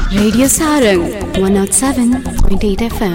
Radio Sarang 107.8 FM.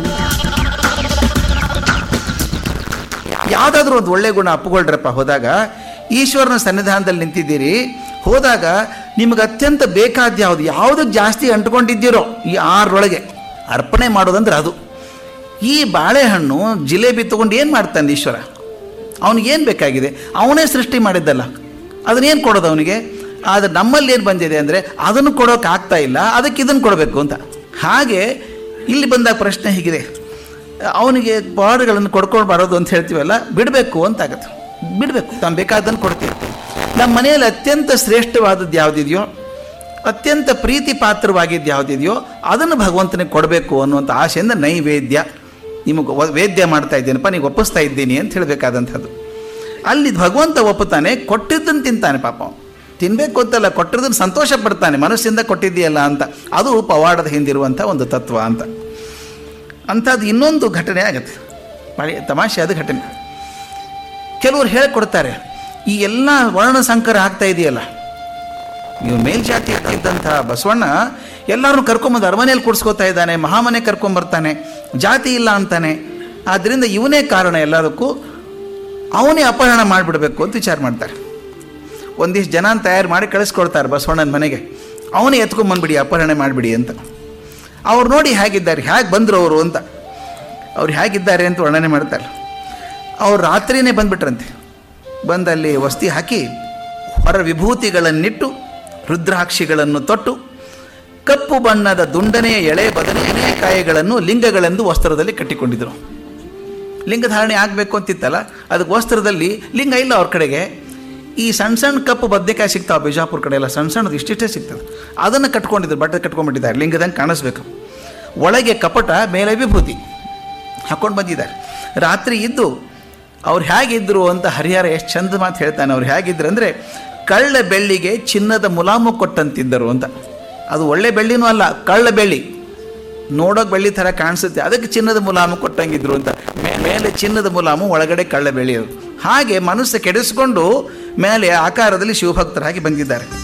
ಯಾವುದಾದ್ರೂ ಒಂದು ಒಳ್ಳೆ ಗುಣ ಅಪ್ಪುಗೊಳ್ರಪ್ಪ ಹೋದಾಗ ಈಶ್ವರನ ಸನ್ನಿಧಾನದಲ್ಲಿ ನಿಂತಿದ್ದೀರಿ ಹೋದಾಗ ನಿಮಗೆ ಅತ್ಯಂತ ಬೇಕಾದ ಯಾವುದು ಯಾವುದಕ್ಕೆ ಜಾಸ್ತಿ ಅಂಟ್ಕೊಂಡಿದ್ದೀರೋ ಈ ಆರರೊಳಗೆ ಅರ್ಪಣೆ ಮಾಡೋದಂದ್ರೆ ಅದು ಈ ಬಾಳೆಹಣ್ಣು ಜಿಲೇಬಿ ತೊಗೊಂಡು ಏನು ಮಾಡ್ತಾನೆ ಈಶ್ವರ ಅವನಿಗೇನು ಬೇಕಾಗಿದೆ ಅವನೇ ಸೃಷ್ಟಿ ಮಾಡಿದ್ದಲ್ಲ ಅದನ್ನೇನು ಕೊಡೋದು ಅವನಿಗೆ ಆದರೆ ನಮ್ಮಲ್ಲಿ ಏನು ಬಂದಿದೆ ಅಂದರೆ ಅದನ್ನು ಕೊಡೋಕೆ ಆಗ್ತಾ ಇಲ್ಲ ಅದಕ್ಕೆ ಇದನ್ನು ಕೊಡಬೇಕು ಅಂತ ಹಾಗೆ ಇಲ್ಲಿ ಬಂದಾಗ ಪ್ರಶ್ನೆ ಹೀಗಿದೆ ಅವನಿಗೆ ಪಾಡುಗಳನ್ನು ಕೊಡ್ಕೊಂಡು ಬರೋದು ಅಂತ ಹೇಳ್ತೀವಲ್ಲ ಬಿಡಬೇಕು ಅಂತ ಆಗತ್ತೆ ಬಿಡಬೇಕು ತಾನು ಬೇಕಾದನ್ನು ಕೊಡ್ತೀವಿ ನಮ್ಮ ಮನೆಯಲ್ಲಿ ಅತ್ಯಂತ ಶ್ರೇಷ್ಠವಾದದ್ದು ಯಾವುದಿದೆಯೋ ಅತ್ಯಂತ ಪ್ರೀತಿ ಪಾತ್ರವಾಗಿದ್ದು ಯಾವುದಿದೆಯೋ ಅದನ್ನು ಭಗವಂತನಿಗೆ ಕೊಡಬೇಕು ಅನ್ನುವಂಥ ಆಸೆಯಿಂದ ನೈವೇದ್ಯ ನಿಮಗೆ ವ- ವೇದ್ಯ ಮಾಡ್ತಾ ಇದ್ದೇನಪ್ಪ ನೀವು ಒಪ್ಪಿಸ್ತಾ ಇದ್ದೀನಿ ಅಂತ ಹೇಳಬೇಕಾದಂಥದ್ದು ಅಲ್ಲಿ ಭಗವಂತ ಒಪ್ಪುತ್ತಾನೆ ಕೊಟ್ಟಿದ್ದನ್ನು ತಿಂತಾನೆ ಪಾಪ ಅವ್ನು. ತಿನ್ನಬೇಕು ಅಂತಲ್ಲ ಕೊಟ್ಟಿದ್ದನ್ನು ಸಂತೋಷ ಪಡ್ತಾನೆ ಮನಸ್ಸಿಂದ ಕೊಟ್ಟಿದ್ದೀಯಲ್ಲ ಅಂತ ಅದು ಪವಾಡದ ಹಿಂದಿರುವಂಥ ಒಂದು ತತ್ವ ಅಂತ ಅಂಥದ್ದು ಇನ್ನೊಂದು ಘಟನೆ ಆಗುತ್ತೆ ಭಾಳ ತಮಾಷೆ ಆದ ಘಟನೆ ಕೆಲವರು ಹೇಳಿಕೊಡ್ತಾರೆ ಈ ಎಲ್ಲ ವರ್ಣ ಸಂಕರ ಆಗ್ತಾ ಇದೆಯಲ್ಲ ನೀವು ಮೇಲ್ಜಾತಿ ಇದ್ದಂಥ ಬಸವಣ್ಣ ಎಲ್ಲರನ್ನು ಕರ್ಕೊಂಬಂದು ಅರಮನೆಯಲ್ಲಿ ಕೂಡಿಸ್ಕೋತಾ ಇದ್ದಾನೆ ಮಹಾಮನೆ ಕರ್ಕೊಂಬರ್ತಾನೆ ಜಾತಿ ಇಲ್ಲ ಅಂತಾನೆ ಆದ್ದರಿಂದ ಇವನೇ ಕಾರಣ ಎಲ್ಲದಕ್ಕೂ ಅವನೇ ಅಪಹರಣ ಮಾಡಿಬಿಡ್ಬೇಕು ಅಂತ ವಿಚಾರ ಮಾಡ್ತಾರೆ ಒಂದಿಷ್ಟು ಜನ ತಯಾರು ಮಾಡಿ ಕಳಿಸ್ಕೊಡ್ತಾರೆ ಬಸವಣ್ಣನ ಮನೆಗೆ ಅವನೇ ಎತ್ಕೊಂಬಂದ್ಬಿಡಿ ಅಪಹರಣೆ ಮಾಡಿಬಿಡಿ ಅಂತ ಅವ್ರು ನೋಡಿ ಹೇಗಿದ್ದಾರೆ ಹೇಗೆ ಬಂದರು ಅವರು ಅಂತ ಅವ್ರು ಹೇಗಿದ್ದಾರೆ ಅಂತ ವರ್ಣನೆ ಮಾಡ್ತಾರೆ ಅವ್ರು ರಾತ್ರಿಯೇ ಬಂದ್ಬಿಟ್ರಂತೆ ಬಂದಲ್ಲಿ ವಸ್ತಿ ಹಾಕಿ ಹೊರ ವಿಭೂತಿಗಳನ್ನಿಟ್ಟು ರುದ್ರಾಕ್ಷಿಗಳನ್ನು ತೊಟ್ಟು ಕಪ್ಪು ಬಣ್ಣದ ದುಂಡನೆಯ ಎಳೆ ಬದನೆಯ ಕಾಯಿಗಳನ್ನು ಲಿಂಗಗಳೆಂದು ವಸ್ತ್ರದಲ್ಲಿ ಕಟ್ಟಿಕೊಂಡಿದ್ರು ಲಿಂಗಧಾರಣೆ ಆಗಬೇಕು ಅಂತಿತ್ತಲ್ಲ ಅದಕ್ಕೆ ವಸ್ತ್ರದಲ್ಲಿ ಲಿಂಗ ಇಲ್ಲ ಅವ್ರ ಕಡೆಗೆ ಈ ಸಣ್ಣ ಸಣ್ಣ ಕಪ್ಪು ಬದನೆಕಾಯಿ ಸಿಗ್ತಾವೆ ಬಿಜಾಪುರ ಕಡೆ ಎಲ್ಲ ಸಣ್ಣ ಸಣ್ಣದು ಇಷ್ಟಿಷ್ಟೇ ಸಿಗ್ತದೆ ಅದನ್ನು ಕಟ್ಕೊಂಡಿದ್ರು ಬಟ್ಟೆ ಕಟ್ಕೊಂಡ್ಬಿಟ್ಟಿದ್ದಾರೆ ಲಿಂಗದಂಗೆ ಕಾಣಿಸ್ಬೇಕು ಒಳಗೆ ಕಪಟ ಮೇಲೆ ವಿಭೂತಿ ಹಾಕ್ಕೊಂಡು ಬಂದಿದ್ದಾರೆ ರಾತ್ರಿ ಇದ್ದು ಅವ್ರು ಹೇಗಿದ್ದರು ಅಂತ ಹರಿಹರ ಎಷ್ಟು ಚಂದ ಮಾತು ಹೇಳ್ತಾನೆ ಅವ್ರು ಹೇಗಿದ್ರು ಅಂದರೆ ಕಳ್ಳ ಬೆಳ್ಳಿಗೆ ಚಿನ್ನದ ಮುಲಾಮು ಕೊಟ್ಟಂತಿದ್ದರು ಅಂತ ಅದು ಒಳ್ಳೆ ಬೆಳ್ಳಿನೂ ಅಲ್ಲ ಕಳ್ಳ ಬೆಳ್ಳಿ ನೋಡೋಕೆ ಬೆಳ್ಳಿ ಥರ ಕಾಣಿಸುತ್ತೆ ಅದಕ್ಕೆ ಚಿನ್ನದ ಮುಲಾಮು ಕೊಟ್ಟಂಗಿದ್ರು ಅಂತ ಮೇ- ಮೇಲೆ ಚಿನ್ನದ ಮುಲಾಮು ಒಳಗಡೆ ಕಳ್ಳ ಬೆಳ್ಳಿ ಅದು ಹಾಗೆ ಮನಸ್ಸು ಕೆಡಿಸ್ಕೊಂಡು ಮೇಲೆ ಆಕಾರದಲ್ಲಿ ಶಿವಭಕ್ತರಾಗಿ ಬಂದಿದ್ದಾರೆ